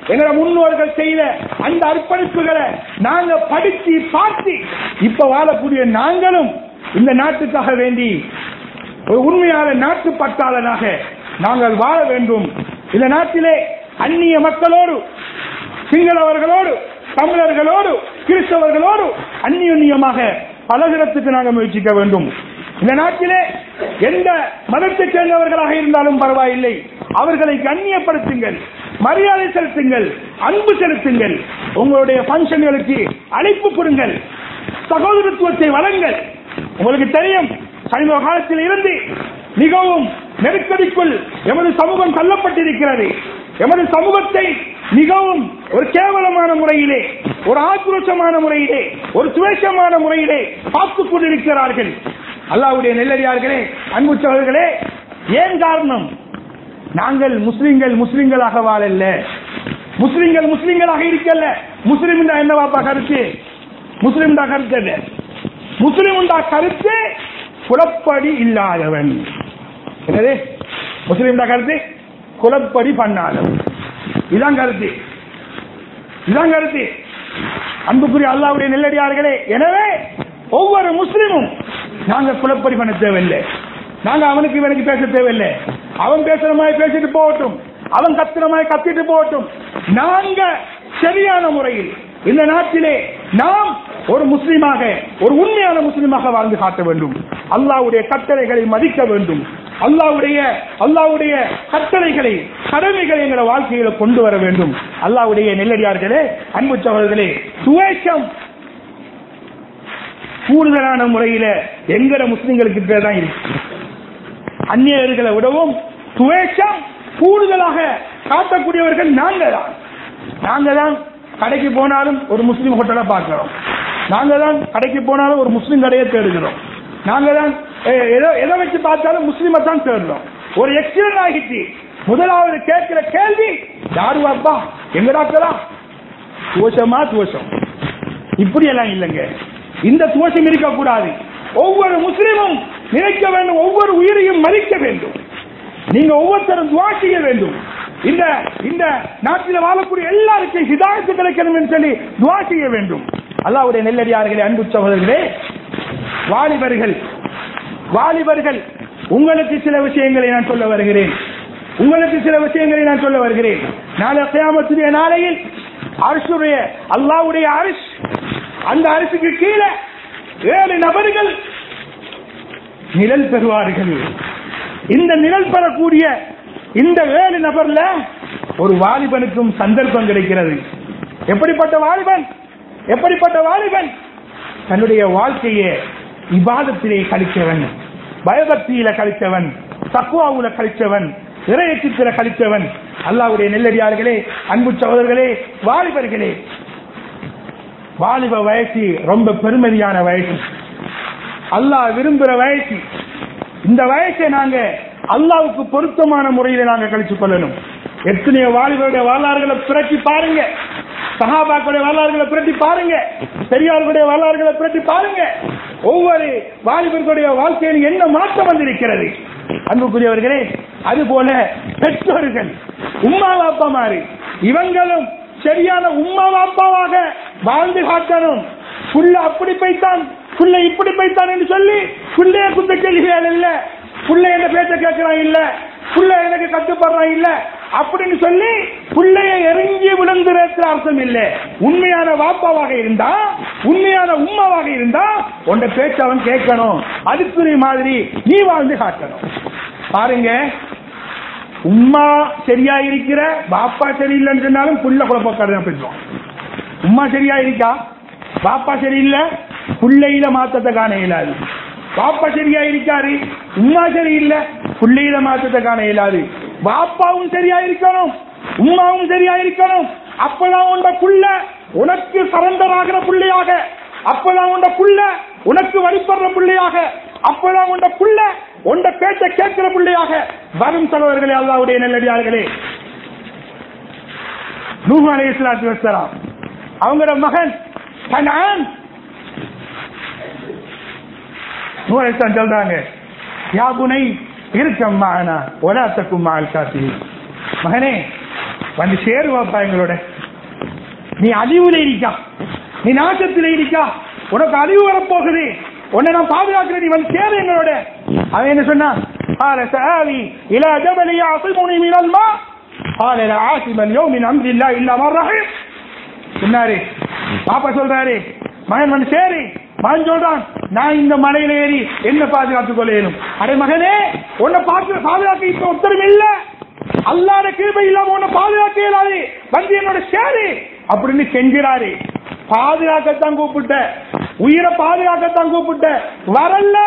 [SPEAKER 1] எங்களோட முன்னோர்கள் செய்த அந்த அர்ப்பணிப்புகளை நாங்க படிச்சு பார்த்து இப்ப வாழக்கூடிய நாங்களும் இந்த நாட்டுக்காக வேண்டி ஒரு உண்மையான நாட்டு பட்டாளனாக நாங்கள் வாழ வேண்டும் இந்த நாட்டிலே அந்நிய மக்களோடு சிங்களவர்களோடு தமிழர்களோடு கிறிஸ்தவர்களோடு அந்நியோன்யமாக பலதரத்துக்கு நாங்கள் முயற்சிக்க வேண்டும் இந்த நாட்டிலே எந்த மதத்தைச் சேர்ந்தவர்களாக இருந்தாலும் பரவாயில்லை அவர்களை கண்ணியப்படுத்துங்கள் மரியாதை செலுத்துங்கள் அன்பு செலுத்துங்கள் உங்களுடைய பங்கன்களுக்கு அழைப்பு கொடுங்கள் சகோதரத்துவத்தை வழங்கள் உங்களுக்கு தெரியும் சமீப காலத்தில் இருந்து மிகவும் நெருக்கடிக்குள் எமது சமூகம் தள்ளப்பட்டிருக்கிறது எமது சமூகத்தை மிகவும் ஒரு கேவலமான முறையிலே ஒரு ஆக்ரோஷமான முறையிலே ஒரு துவேஷமான முறையிலே பார்த்துக் கொண்டிருக்கிறார்கள் அல்லாவுடைய நெல்லடியார்களே அன்பு சோழர்களே ஏன் காரணம் நாங்கள் முஸ்லிம்கள் முஸ்லிம்களாக வாழல்ல முஸ்லிம்கள் முஸ்லிம்களாக இருக்கல்ல முஸ்லிம் என்னவாப்பா கருத்து முஸ்லிம் கருத்து என்ன முஸ்லிம் கருத்து குலப்படி இல்லாதவன் என்னது முஸ்லிம் கருத்து குலப்படி பண்ணாதவன் இதான் கருத்து இதான் கருத்து அன்புக்குரிய அல்லாவுடைய நெல்லடியார்களே எனவே ஒவ்வொரு முஸ்லிமும் நாங்க குலப்படி பண்ண தேவையில்லை நாங்க அவனுக்கு இவனுக்கு பேச தேவையில்லை அவன் பேசுற மாதிரி பேசிட்டு போகட்டும் அவன் கத்துற மாதிரி கத்திட்டு போகட்டும் நாங்க சரியான முறையில் இந்த நாட்டிலே நாம் ஒரு முஸ்லீமாக ஒரு உண்மையான முஸ்லீமாக வாழ்ந்து காட்ட வேண்டும் அல்லாவுடைய கட்டளைகளை மதிக்க வேண்டும் அல்லாவுடைய அல்லாவுடைய கட்டளைகளை கடமைகளை எங்களை வாழ்க்கையில கொண்டு வர வேண்டும் அல்லாவுடைய நெல்லடியார்களே அன்பு சகோதரர்களே சுவேஷம் கூடுதலான முறையில எங்கட முஸ்லிம்களுக்கு பேர் தான் இருக்கு அந்நியர்களை விடவும் துவேஷம் கூடுதலாக காட்டக்கூடியவர்கள் நாங்க தான் நாங்க தான் கடைக்கு போனாலும் ஒரு முஸ்லீம் ஹோட்டலை பார்க்கிறோம் நாங்க தான் கடைக்கு போனாலும் ஒரு முஸ்லீம் கடையை தேடுகிறோம் நாங்க தான் எ- எதோ எதை வச்சு பார்த்தாலும் முஸ்லீமை தான் தேடுறோம் ஒரு எக்ஸிடென்ட் ஆகிட்டு முதலாவது கேட்கிற கேள்வி யாரு வாப்பா எங்கடாக்கலா துவசமா துவசம் இப்படி எல்லாம் இல்லைங்க இந்த துவசம் இருக்கக்கூடாது ஒவ்வொரு முஸ்லிமும் நினைக்க வேண்டும் ஒவ்வொரு உயிரையும் மதிக்க வேண்டும் நீங்க ஒவ்வொருத்தரும் துவா செய்ய வேண்டும் இந்த இந்த நாட்டில் வாழக்கூடிய எல்லாருக்கும் ஹிதாயத்து கிடைக்கணும் என்று சொல்லி துவா செய்ய வேண்டும் அல்லாவுடைய நெல்லடியார்களே அன்பு சகோதரர்களே வாலிபர்கள் வாலிபர்கள் உங்களுக்கு சில விஷயங்களை நான் சொல்ல வருகிறேன் உங்களுக்கு சில விஷயங்களை நான் சொல்ல வருகிறேன் நாளை கியாமத்துடைய நாளையில் அரசுடைய அல்லாவுடைய அரசு அந்த அரசுக்கு கீழே ஏழு நபர்கள் நிழல் பெறுவார்கள் இந்த நிழல் பெறக்கூடிய இந்த ஏழு நபர்ல ஒரு வாலிபனுக்கும் சந்தர்ப்பம் கிடைக்கிறது எப்படிப்பட்ட வாலிபன் எப்படிப்பட்ட வாலிபன் தன்னுடைய வாழ்க்கையை இபாதத்திலே கழித்தவன் பயபக்தியில கழித்தவன் தக்குவாவுல கழித்தவன் இறையச்சத்தில கழித்தவன் அல்லாவுடைய நெல்லடியார்களே அன்பு சகோதரர்களே வாலிபர்களே வாலிப வயசு ரொம்ப பெருமதியான வயசு அல்லாஹ் விரும்புற வயசு இந்த வயசை நாங்க அல்லாவுக்கு பொருத்தமான முறையில நாங்க கழிச்சு கொள்ளணும் எத்தனையோ வாலிபருடைய வரலாறுகளை புரட்டி பாருங்க சஹாபாக்களுடைய வரலாறுகளை புரட்டி பாருங்க பெரியார்களுடைய வரலாறுகளை புரட்டி பாருங்க ஒவ்வொரு வாலிபர்களுடைய வாழ்க்கையில் என்ன மாற்றம் வந்திருக்கிறது அன்புக்குரியவர்களே அது போல பெற்றோர்கள் உம்மா வாப்பா மாறி இவங்களும் சரியான உம்மா வாப்பாவாக வாழ்ந்து காட்டணும் புள்ள அப்படி போய்த்தான் புள்ள இப்படி போய்த்தான் என்று சொல்லி புள்ளைய குத்த கேள்விகள் இல்ல புள்ள என்ன பேச்ச கேட்கிறான் இல்ல புள்ள எனக்கு கட்டுப்படுறான் இல்ல அப்படின்னு சொல்லி புள்ளைய எரிஞ்சி விழுந்துறதுல அர்த்தம் இல்ல உண்மையான வாப்பாவாக இருந்தா உண்மையான உம்மாவாக இருந்தா உன்ட பேச்ச அவன் கேட்கணும் அதுக்குரிய மாதிரி நீ வாழ்ந்து காட்டணும் பாருங்க உம்மா சரியா இருக்கிற பாப்பா சரியில்லைன்னு சொன்னாலும் புள்ள குழப்பக்காரன் பேசுவான் உம்மா சரியா இருக்கா பாப்பா சரியில்லை புள்ளையில மாத்தத்தை காண இயலாது பாப்பா சரியா இருக்காரு உம்மா சரியில்லை புள்ளையில மாத்தத்தை காண இயலாது பாப்பாவும் சரியா இருக்கணும் உம்மாவும் சரியா இருக்கணும் அப்பதான் உண்ட புள்ள உனக்கு சரண்டர் ஆகிற புள்ளையாக அப்பதான் உண்ட புள்ள உனக்கு வழிபடுற பிள்ளையாக அப்பதான் உண்ட புள்ள உண்ட பேச்ச கேட்கிற பிள்ளையாக வரும் சகோதரர்களே அல்லாவுடைய நல்லடியார்களே நூஹ் அலைஹி ஸலாத்து வஸ்ஸலாம் அவங்களோட மகன் கனான் நூஹ் அலைஹி ஸலாம் சொல்றாங்க யா புனை இருக்கம் மானா ஒலா தக்கும் மால் காத்தி மகனே வந்து சேருவாப்பா எங்களோட நீ அழிவுல இருக்கா நீ நாசத்துல இருக்கா உனக்கு அழிவு வரப்போகுது உன்னை நான் பாதுகாக்கிறேன் நீ வந்து சேரு எங்களோட அவன் என்ன சொன்னா قال سآوي إلى جبل يعصمني من الماء قال لا عاصم اليوم من أمر الله إلا من رحم சொன்னாரு பாப்பா சொல்றாரு மகன் வந்து சரி மகன் சொல்றான் நான் இந்த மலையில ஏறி என்ன பாதுகாத்துக் கொள்ளையணும் அடே மகனே உன்னை பார்த்து பாதுகாக்க இப்ப உத்தரவு இல்ல அல்லாத கிருபை இல்லாம உன்னை பாதுகாக்க இயலாது வந்து என்னோட சேரு அப்படின்னு செஞ்சிறாரு பாதுகாக்கத்தான் கூப்பிட்ட உயிரை பாதுகாக்கத்தான் கூப்பிட்ட வரல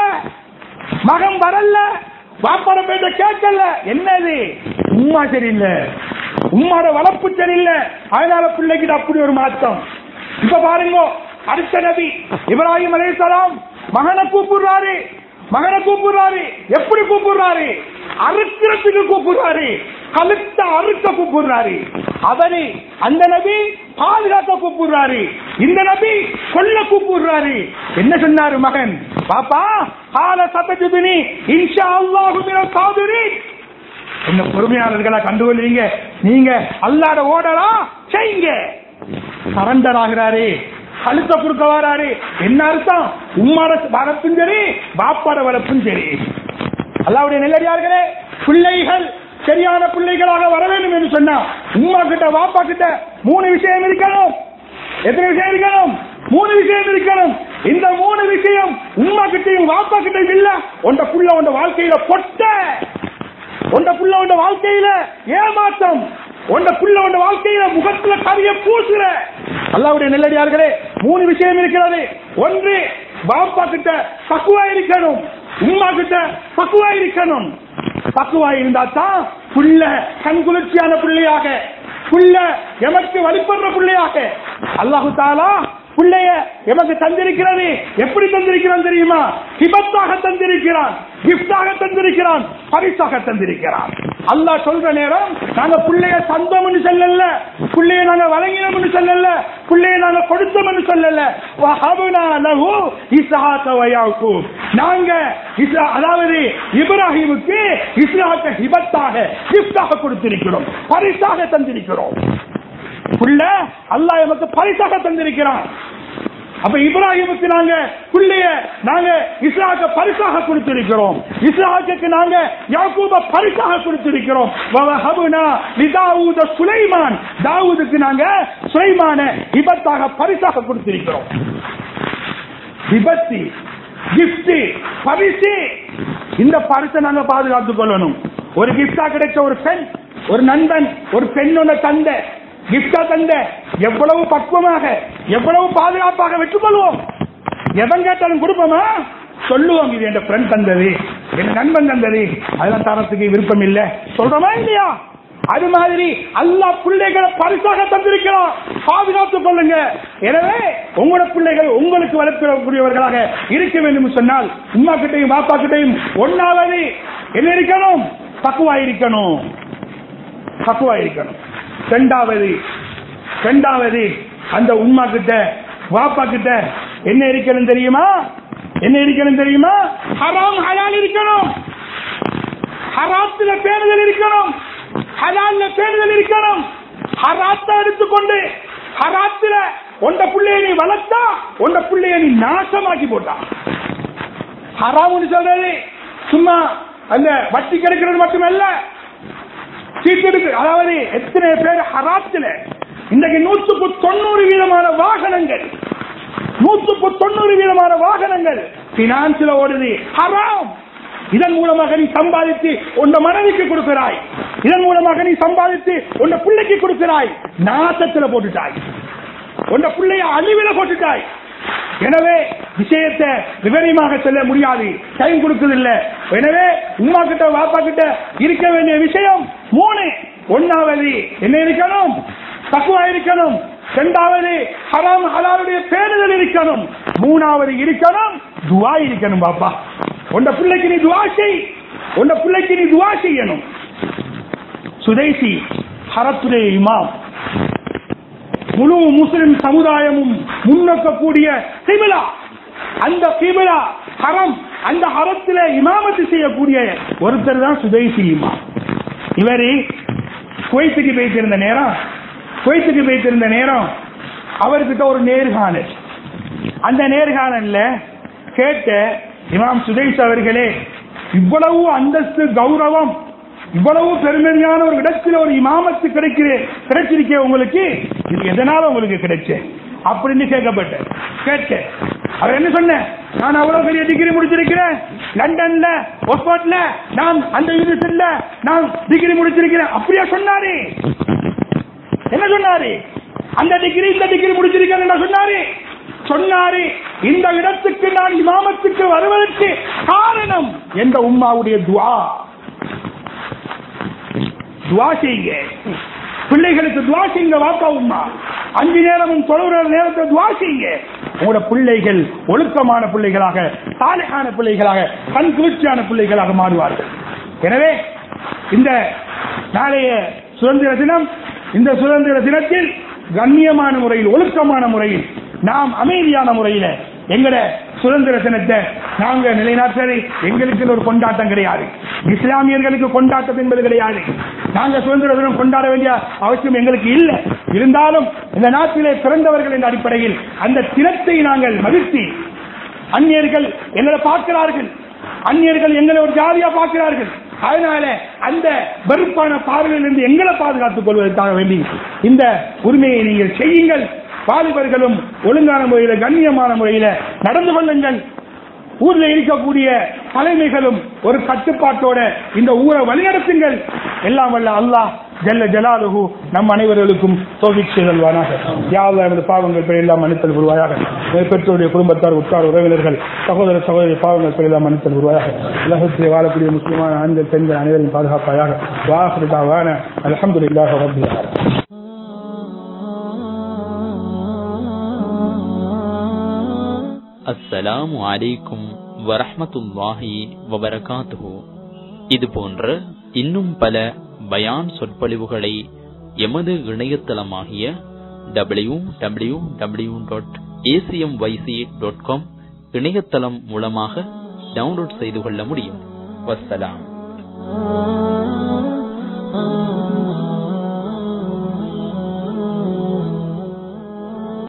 [SPEAKER 1] மகன் வரல வாப்பாட பேட்ட கேட்கல என்னது உம்மா சரியில்லை உம்மாட வளர்ப்பு சரியில்லை அதனால பிள்ளைக்கு அப்படி ஒரு மாற்றம் இப்ப பாருங்க அடுத்த நபி இப்ராஹிம் அலைஹிஸ்ஸலாம் மகனை கூப்பிடுறாரு மகனை கூப்பிடுறாரு எப்படி கூப்பிடுறாரு அறுக்கிறதுக்கு கூப்பிடுறாரு கழுத்த அறுக்க கூப்பிடுறாரு அவரு அந்த நபி பாதுகாக்க கூப்பிடுறாரு இந்த நபி கொல்ல கூப்பிடுறாரு என்ன சொன்னாரு மகன் பாப்பா கால சத்தஜுபினி இன்ஷா அல்லாஹு மினல் சாபிரீன் என்ன பொறுமையாளர்களா கண்டுகொள்வீங்க நீங்க அல்லாட ஓடலாம் செய்யுங்க சரண்டர் ஆகிறாரு கழுத்த குறுக்க வராரு என்ன அர்த்தம் உம்மாட வளர்ப்பும் சரி பாப்பாட வளர்ப்பும் சரி அல்லாவுடைய நெல்லடியார்களே பிள்ளைகள் சரியான பிள்ளைகளாக வர வேண்டும் என்று சொன்னா உம்மா கிட்ட வாப்பா கிட்ட மூணு விஷயம் இருக்கணும் எத்தனை விஷயம் இருக்கணும் மூணு விஷயம் இருக்கணும் இந்த மூணு விஷயம் உம்மா கிட்டையும் வாப்பா கிட்டையும் இல்ல உண்ட புள்ள உண்ட வாழ்க்கையில பொட்ட உண்ட புள்ள உண்ட வாழ்க்கையில ஏமாற்றம் உண்ட புள்ள உண்ட வாழ்க்கையில முகத்துல கரிய பூசுற அல்லாவுடைய நெல்லடியார்களே மூணு விஷயம் இருக்கிறது ஒன்று பாப்பா கிட்ட பக்குவா இருக்கணும் உம்மா கிட்ட பக்குவா இருக்கணும் பக்குவா இருந்தா தான் புள்ள கண் குளிர்ச்சியான பிள்ளையாக புள்ள எமக்கு வழிபடுற பிள்ளையாக அல்லாஹு தாலா பிள்ளைய எமக்கு தந்திருக்கிறது எப்படி தந்திருக்கிறான் தெரியுமா ஹிபத்தாக தந்திருக்கிறான் கிஃப்டாக தந்திருக்கிறான் பரிசாக தந்திருக்கிறான் அல்லாஹ் சொல்ற நேரம் நாங்க பிள்ளைய தந்தோம்னு சொல்லல பிள்ளைய நாங்க வழங்கினோம்னு சொல்லல பிள்ளைய நாங்க கொடுத்தோம்னு சொல்லல வஹபனா லஹு இஸ்ஹாக வ யாக்கூப் நாங்க இஸ்ஹா- அதாவது இப்ராஹிமுக்கு இஸ்ஹாக்க ஹிபத்தாக கிஃப்டாக கொடுத்திருக்கிறோம் பரிசாக தந்திருக்கிறோம் புள்ள அல்லாஹ் எமக்கு பரிசாக தந்திருக்கிறான் அப்ப இப்ராஹிமுக்கு நாங்க புள்ளைய நாங்க இஸ்லாக்க பரிசாக கொடுத்திருக்கிறோம் இஸ்லாக்கு நாங்க யாக்கூப பரிசாக கொடுத்திருக்கிறோம் வவஹபுனா லிதாவூத சுலைமான் தாவூதுக்கு நாங்க சுலைமான இபத்தாக பரிசாக கொடுத்திருக்கிறோம் விபத்து கிஃப்ட் பரிசு இந்த பரிசை நாங்க பாதுகாத்துக் கொள்ளணும் ஒரு கிஃப்டா கிடைச்ச ஒரு பெண் ஒரு நண்பன் ஒரு பெண்ணோட தந்தை கிஃப்டா தந்த எவ்வளவு பக்குவமாக எவ்வளவு பாதுகாப்பாக வெற்றுக்கொள்வோம் எவன் கேட்டாலும் கொடுப்போமா சொல்லுவோம் இது என் ஃப்ரெண்ட் தந்தது என் நண்பன் தந்தது அதெல்லாம் தரத்துக்கு விருப்பம் இல்ல சொல்றோமா இல்லையா அது மாதிரி அல்லாஹ் பிள்ளைகளை பரிசாக தந்திருக்கிறோம் பாதுகாத்துக் கொள்ளுங்க எனவே உங்களோட பிள்ளைகள் உங்களுக்கு வளர்க்கக்கூடியவர்களாக இருக்க வேண்டும் என்று சொன்னால் உமா கிட்டையும் பாப்பா கிட்டையும் ஒன்னாவது என்ன இருக்கணும் பக்குவா இருக்கணும் பக்குவா இருக்கணும் ரெண்டாவது ரெண்டாவது அந்த உம்மா கிட்ட வாப்பா கிட்ட என்ன இருக்கணும் தெரியுமா என்ன இருக்கணும் தெரியுமா ஹராம் ஹலால் இருக்கணும் ஹராத்துல பேணுதல் இருக்கணும் ஹலால்ல பேணுதல் இருக்கணும் ஹராத்தை எடுத்துக்கொண்டு ஹராத்துல உண்ட பிள்ளைய நீ வளர்த்தா உண்ட பிள்ளைய நீ நாசமாக்கி போட்டா ஹராம்னு சொல்றது சும்மா அந்த வட்டி கிடைக்கிறது மட்டுமல்ல சீட்டெடுக்கு அதாவது எத்தனை பேர் ஹராத்துல இன்றைக்கு நூற்றுக்கு தொண்ணூறு வீதமான வாகனங்கள் நூற்றுக்கு தொண்ணூறு வீதமான வாகனங்கள் பினான்ஸ்ல ஓடுது ஹராம் இதன் மூலமாக நீ சம்பாதித்து உன் மனைவிக்கு கொடுக்கிறாய் இதன் மூலமாக நீ சம்பாதித்து உன் பிள்ளைக்கு கொடுக்கிறாய் நாசத்துல போட்டுட்டாய் உன் பிள்ளைய அழிவில போட்டுட்டாய் எனவே விஷயத்தை விவரமாக சொல்ல முடியாது டைம் கொடுக்குதில்ல எனவே உமா கிட்ட வாப்பா கிட்ட இருக்க வேண்டிய விஷயம் மூணு ஒன்னாவது என்ன இருக்கணும் தக்குவா இருக்கணும் இரண்டாவது ஹராம் ஹலாலுடைய பேணுதல் இருக்கணும் மூணாவது இருக்கணும் துவா இருக்கணும் பாப்பா உண்ட பிள்ளைக்கு நீ துவா செய் உண்ட பிள்ளைக்கு நீ துவா செய்யணும் சுதேசி ஹரத்துடைய இமாம் முழு முஸ்லிம் சமுதாயமும் முன்னோக்கக்கூடிய கிபிலா அந்த கிபிலா ஹரம் அந்த ஹரத்தில் இமாமத்து செய்யக்கூடிய ஒருத்தர் தான் சுதேசி இமாம் இவரு குவைத்துக்கு போய்த்திருந்த நேரம் குவைத்துக்கு போய்த்திருந்த நேரம் அவர்கிட்ட ஒரு நேர்காணல் அந்த நேர்காணல்ல கேட்ட இமாம் சுதேஷ் அவர்களே இவ்வளவு அந்தஸ்து கௌரவம் இவ்வளவு பெருமதியான ஒரு இடத்துல ஒரு இமாமத்து கிடைக்கிற கிடைச்சிருக்கே உங்களுக்கு இது எதனால உங்களுக்கு கிடைச்ச அப்படின்னு கேட்கப்பட்ட கேட்டேன் அவர் என்ன சொன்ன நான் அவ்வளவு பெரிய டிகிரி முடிச்சிருக்கிறேன் லண்டன்ல ஒஸ்போர்ட்ல நான் அந்த யூனிவர்சிட்டியில நான் டிகிரி முடிச்சிருக்கிறேன் அப்படியா சொன்னாரு என்ன சொன்னாரு அந்த டிகிரி இந்த டிகிரி முடிச்சிருக்கேன் என்ன சொன்னாரு சொன்னாரு இந்த இடத்துக்கு நான் இமாமத்துக்கு வருவதற்கு காரணம் எந்த உம்மாவுடைய துவா துவா செய்யுங்க பிள்ளைகளுக்கு துவா செய்யுங்க வாப்பா உம்மா அஞ்சு நேரமும் தொழுகிற நேரத்தை துவா செய்யுங்க உங்களோட பிள்ளைகள் ஒழுக்கமான பிள்ளைகளாக சாலையான பிள்ளைகளாக கண் குளிர்ச்சியான பிள்ளைகளாக மாறுவார்கள் எனவே இந்த நாளைய சுதந்திர தினம் இந்த சுதந்திர தினத்தில் கண்ணியமான முறையில் ஒழுக்கமான முறையில் நாம் அமைதியான முறையில எங்கட சுதந்திர தினத்தை நாங்க நிலைநாட்டது எங்களுக்கு ஒரு கொண்டாட்டம் கிடையாது இஸ்லாமியர்களுக்கு கொண்டாட்டம் என்பது கிடையாது நாங்க சுதந்திர தினம் கொண்டாட வேண்டிய அவசியம் எங்களுக்கு இல்லை இருந்தாலும் இந்த நாட்டிலே பிறந்தவர்கள் என்ற அடிப்படையில் அந்த தினத்தை நாங்கள் மகிழ்ச்சி அந்நியர்கள் எங்களை பார்க்கிறார்கள் அந்நியர்கள் எங்களை ஒரு ஜாதியா பார்க்கிறார்கள் அதனால அந்த வெறுப்பான பார்வையிலிருந்து எங்களை பாதுகாத்துக் கொள்வதற்காக வேண்டி இந்த உரிமையை நீங்கள் செய்யுங்கள் வாலிபர்களும் ஒழுங்கான முறையில கண்ணியமான முறையில நடந்து கொள்ளுங்கள் ஊர்ல இருக்கக்கூடிய தலைமைகளும் ஒரு கட்டுப்பாட்டோட இந்த ஊரை வழிநடத்துங்கள் எல்லாம் வல்ல அல்லாஹ் ஜல்ல ஜலாலுஹு நம் அனைவர்களுக்கும் தோபிக் செய்தல்வானாக யாவ் எனது பாவங்கள் பெரியெல்லாம் மன்னித்தல் உருவாயாக பெற்றோருடைய குடும்பத்தார் உற்றார் உறவினர்கள் சகோதர சகோதரி பாவங்கள் பெரியெல்லாம் மன்னித்தல் உருவாயாக உலகத்தில் வாழக்கூடிய முஸ்லிமான ஆண்கள் பெண்கள் அனைவரையும் பாதுகாப்பாயாக வாஹிருதாவான அல்ஹம்துலில்லாஹி ரப்பில் ஆலமீன்
[SPEAKER 2] அஸ்ஸலாமு அலைக்கும் வரஹ்மத்துல்லாஹி வபரகாத்துஹு இது போன்ற இன்னும் பல பயான் சொற்பொழிவுகளை எமது இணையதளமாகிய W W W dot A C M Y C dot com இணையதளம் மூலமாக டவுன்லோட் செய்து கொள்ள முடியும் வஸ்ஸலாம்